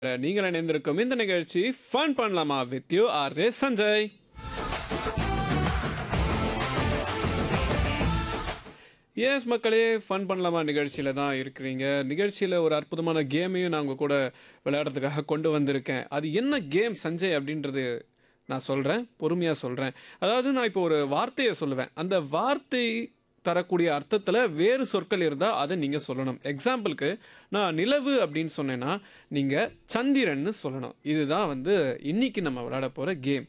நீங்கள் இணைந்திருக்கும் இந்த நிகழ்ச்சி ஃபன் பண்ணலாமா with you R J Sanjay S மக்களே ஃபன் பண்ணலாமா நிகழ்ச்சியில் தான் இருக்கிறீங்க நிகழ்ச்சியில் ஒரு அற்புதமான கேமையும் நான் உங்கள் கூட விளையாடுறதுக்காக கொண்டு வந்திருக்கேன் அது என்ன கேம் சஞ்சய் அப்படின்றது நான் சொல்கிறேன் பொறுமையாக சொல்கிறேன் அதாவது நான் இப்போ ஒரு வார்த்தையை சொல்லுவேன் அந்த வார்த்தை தரக்கூடிய அர்த்தத்தில் வேறு சொற்கள் இருந்தால் அதை நீங்கள் சொல்லணும் எக்ஸாம்பிளுக்கு நான் நிலவு அப்படின்னு சொன்னேன்னா நீங்கள் சந்திரன்னு சொல்லணும் இதுதான் வந்து இன்னைக்கு நம்ம விளையாட போகிற கேம்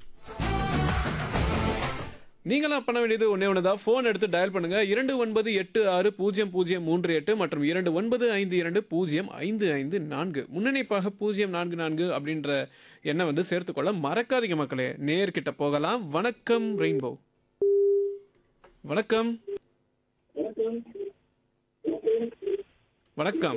நீங்களாம் பண்ண வேண்டியது ஒன்றே ஒன்று தான் ஃபோன் எடுத்து டயல் பண்ணுங்க இரண்டு ஒன்பது எட்டு ஆறு பூஜ்ஜியம் பூஜ்ஜியம் மூன்று எட்டு மற்றும் இரண்டு ஒன்பது ஐந்து இரண்டு பூஜ்ஜியம் ஐந்து ஐந்து நான்கு முன்னணிப்பாக பூஜ்ஜியம் நான்கு நான்கு அப்படின்ற எண்ணை வந்து சேர்த்துக்கொள்ள மறக்காதீங்க மக்களே நேர்கிட்ட போகலாம் வணக்கம் ரெயின்போ வணக்கம் வணக்கம்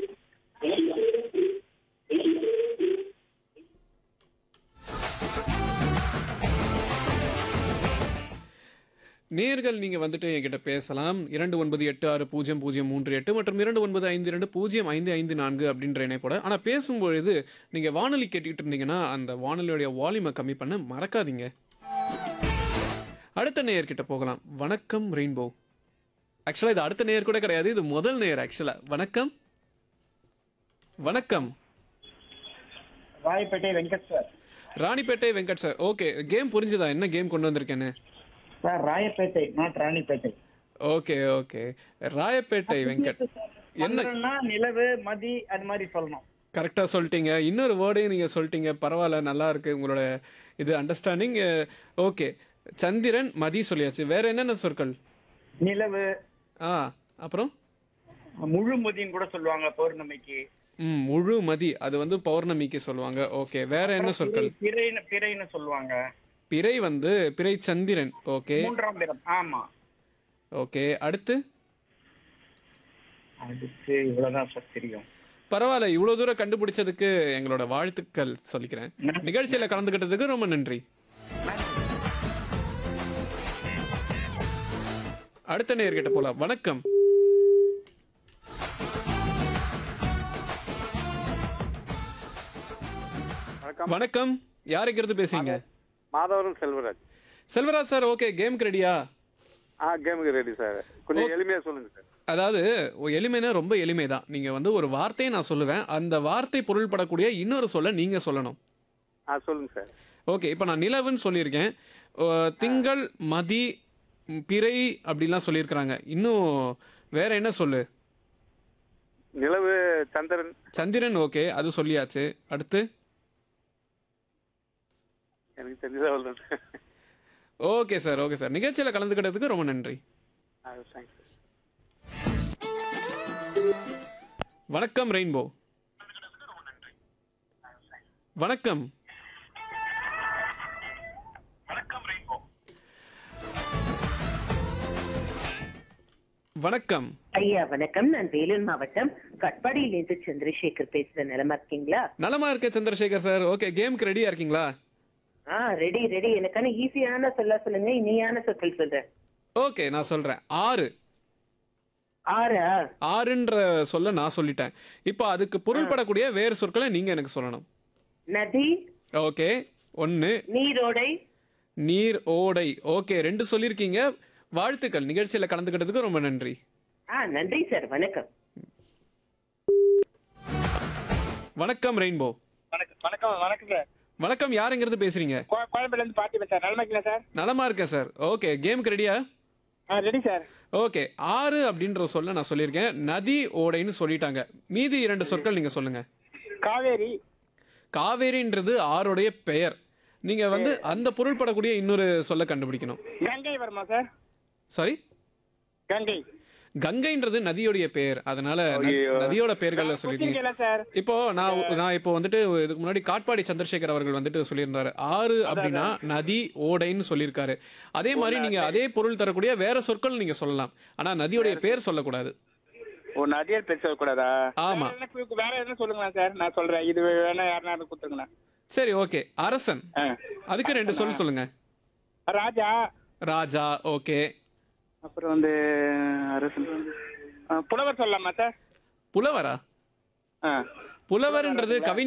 நேர்கள் நீங்க வந்துட்டு என்கிட்ட பேசலாம் இரண்டு ஒன்பது எட்டு ஆறு பூஜ்ஜியம் பூஜ்ஜியம் மூன்று எட்டு மற்றும் இரண்டு ஒன்பது ஐந்து இரண்டு பூஜ்ஜியம் ஐந்து ஐந்து நான்கு அப்படின்ற இணைப்போட ஆனா பேசும்பொழுது நீங்க வானொலி கேட்டுக்கிட்டு இருந்தீங்கன்னா அந்த வானொலியோடைய வால்யூமை கம்மி பண்ண மறக்காதீங்க அடுத்த நேயர்கிட்ட போகலாம் வணக்கம் ரெயின்போ ஆக்சுவலா இது அடுத்த நேயர் கூட கிடையாது இது முதல் நேயர் ஆக்சுவலா வணக்கம் வணக்கம் Royapettah Venkat sir Ranipet Venkat sir okay game புரிஞ்சுதா என்ன கேம் கொண்டு வந்திருக்கேன்னு sir Royapettah not Ranipet okay okay Royapettah Venkat என்ன சந்திரன்னா நிலவு மதி அது மாதிரி சொல்லணும் கரெக்டாக சொல்லிட்டீங்க இன்னொரு வேர்டையும் நீங்கள் சொல்லிட்டீங்க பரவாயில்ல நல்லா இருக்கு உங்களோட இது அண்டர்ஸ்டாண்டிங் ஓகே சந்திரன் மதி சொல்லியாச்சு வேற என்னென்ன சொற்கள் நிலவு ஆ அப்புறம் முழு மதின்னு கூட சொல்லுவாங்க பௌர்ணமிக்கு ம் முழு மதி அது வந்து பௌர்ணமிக்கு சொல்லுவாங்க ஓகே வேற என்ன சொற்கள் பிறைன்னு பிறைன்னு சொல்லுவாங்க பிறை வந்து பிறை சந்திரன் ஓகே மூன்றாம் பிறம் ஆமா ஓகே அடுத்து அதுக்கு இவ்வளவுதான் சார் தெரியும் பரவாயில்ல இவ்வளோ தூரம் கண்டுபிடிச்சதுக்கு எங்களோட வாழ்த்துக்கள் சொல்லிக்கிறேன் நிகழ்ச்சியில் கலந்துக்கிட்டதுக்கு ரொம்ப நன்றி அடுத்த நேர்கிட்ட போலாம் வணக்கம் வணக்கம் வணக்கம் யாருக்கிறது பேசுறீங்க மாதவரம் செல்வராஜ் செல்வராஜ் சார் ஓகே கேமுக்கு ரெடியா ஆ கேமுக்கு ரெடி சார் கொஞ்சம் எளிமையா சொல்லுங்க சார் அதாவது ஒ- எளிமைனா ரொம்ப எளிமை தான் நீங்க வந்து ஒரு வார்த்தையை நான் சொல்லுவேன் அந்த வார்த்தை பொருள்படக்கூடிய இன்னொரு சொல்ல நீங்க சொல்லணும் ஆ சொல்லுங்க சார் ஓகே இப்போ நான் நிலவுன்னு சொல்லியிருக்கேன் ஓ, திங்கள் மதி ம், பிறை அப்படிலாம் சொல்லியிருக்கிறாங்க இன்னும் வேற என்ன சொல்லு நிலவு சந்திரன் சந்திரன் ஓகே அது சொல்லியாச்சு அடுத்து எனக்கு தெரிஞ்சதா சொல்றேன் sir okay sir okay sir நிகழ்ச்சியில் கலந்துக்கிட்டதுக்கு ரொம்ப நன்றி ஆ தேங்க்ஸ் சார் வணக்கம் ரெயின்போ வணக்கம் வணக்கம் ஐயா வணக்கம் நான் வேலூர் மாவட்டம் கட்பாடியிலிருந்து சந்திரசேகர் பேசுறேன் நிலமா இருக்கீங்களா நலமா இருக்க சந்திரசேகர் சார் ஓகே கேமுக்கு ரெடியா இருக்கீங்களா ஆ ரெடி ரெடி எனக்கான ஈஸியான சொல்ல சொல்லுங்க இனியான சொற்கள் சொல்றேன் ஓகே நான் சொல்றேன் ஆறு ஆறா ஆறுன்ற சொல்ல நான் சொல்லிட்டேன் இப்போ அதுக்கு பொருள்படக்கூடிய வேறு சொற்களை நீங்க எனக்கு சொல்லணும் நதி ஓகே ஒன்னு நீரோடை நீர் ஓடை ஓகே ரெண்டு சொல்லியிருக்கீங்க வாழ்த்துக்கள் நிகழ்ச்சியில கலந்துக்கிட்டதுக்கு ரொம்ப நன்றி ஆ நன்றி சார் வணக்கம் வணக்கம் ரெயின்போ வணக்கம் வணக்கம் வணக்கம் சார் வணக்கம் யாருங்கிறது பேசுறீங்க கோயம்பேடுல இருந்து பாட்டி சார் நல்லா இருக்கீங்களா சார் நலமா இருக்கேன் சார் ஓகே கேமுக்கு ரெடியா ஆ ரெடி சார் ஓகே ஆறு அப்படின்ற சொல்ல நான் சொல்லியிருக்கேன் நதி ஓடைன்னு சொல்லிட்டாங்க மீதி இரண்டு சொற்கள் நீங்க சொல்லுங்க காவேரி காவேரின்றது ஆறுடைய பெயர் நீங்க வந்து அந்த பொருள்படக்கூடிய இன்னொரு சொல்ல கண்டுபிடிக்கணும் கங்கை வருமா சார் சாரி கங்கை கங்கைன்றது நதியோடைய பெயர் அதனால ந- ஐயோ. நதியோட பெயர்கள்ல சொல்லிருக்கீங்க புரிஞ்சுக்கல சார் இப்போ நான் நான் இப்போ வந்துட்டு இதுக்கு முன்னாடி காட்பாடி சந்திரசேகர் அவர்கள் வந்துட்டு சொல்லியிருந்தாரு ஆறு அப்படின்னா நதி ஓடைன்னு சொல்லியிருக்காரு அதே மாதிரி நீங்க அதே பொருள் தரக்கூடிய வேற சொற்கள் நீங்க சொல்லலாம் ஆனா நதியோடைய பேர் சொல்லக்கூடாது ஓ நதியர் பேர் சொல்லக்கூடாதா ஆமா வேற என்ன- வேற எதுவும் சொல்லுங்களா சார் நான் சொல்றேன் இது வேணா யாருன்னா கொடுத்துருங்களேன் சரி ஓகே அரசன் ஆ. அதுக்கு ரெண்டு சொல் சொல்லுங்க ராஜா ராஜா ஓகே அப்புறம் வந்து அரசன் ஆ, புலவர் சொல்லலாமா சார் புலவரா ஆ புலவர்ன்றது கவி